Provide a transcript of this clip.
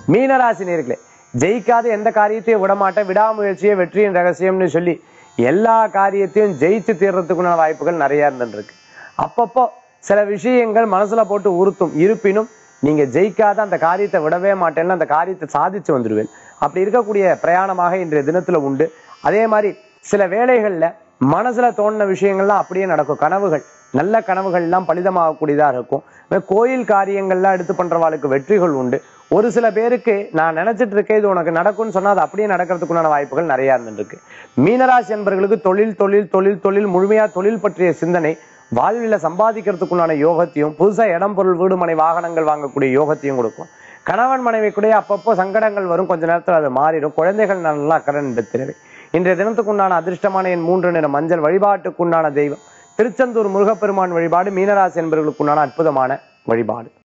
மீனராசி நேர்களே ஜெயிக்காத எந்த காரியத்தையும் விடமாட்டேன் விடாமுயற்சியே வெற்றியின் ரகசியம்னு சொல்லி எல்லா காரியத்தையும் ஜெயிச்சு தீர்றதுக்குண்டான வாய்ப்புகள் நிறைய இருந்துருக்கு அப்பப்போ சில விஷயங்கள் மனசுல போட்டு உறுத்தும் இருப்பினும் நீங்க ஜெயிக்காத அந்த காரியத்தை விடவே மாட்டேன்னு அந்த காரியத்தை சாதிச்சு வந்துடுவேன் அப்படி இருக்கக்கூடிய பிரயாணமாக இன்றைய தினத்துல உண்டு அதே மாதிரி சில வேளைகள்ல மனசுல தோணின விஷயங்கள்லாம் அப்படியே நடக்கும் கனவுகள் நல்ல கனவுகள் எல்லாம் பலிதமாகக்கூடியதா இருக்கும் இந்த கோயில் காரியங்கள்லாம் எடுத்து பண்றவாளுக்கு வெற்றிகள் உண்டு ஒரு சில பேருக்கு நான் நினைச்சிட்டு இருக்கேன் இது உனக்கு நடக்கும்னு சொன்னா அது அப்படியே நடக்கிறதுக்குண்டான வாய்ப்புகள் நிறைய இருந்துருக்கு மீனராசி என்பவர்களுக்கு தொழில் தொழில் தொழில் தொழில் முழுமையா தொழில் பற்றிய சிந்தனை வாழ்வில சம்பாதிக்கிறதுக்குண்டான யோகத்தையும் புதுசா இடம் பொருள் வீடு மனை வாகனங்கள் வாங்கக்கூடிய யோகத்தையும் கொடுக்கும் கணவன் மனைவி கூட அப்பப்போ சங்கடங்கள் வரும் கொஞ்ச நேரத்துல அது மாறிடும் குழந்தைகள் நல்லா அக்கறை என்று தேவை இன்றைய தினத்துக்குண்டான அதிர்ஷ்டமான என் மூன்று நிற மஞ்சள் வழிபாட்டுக்குண்டான தெய்வம் திருச்செந்தூர் முருகப்பெருமான் வழிபாடு மீனராசி என்பவர்களுக்குண்டான அற்புதமான வழிபாடு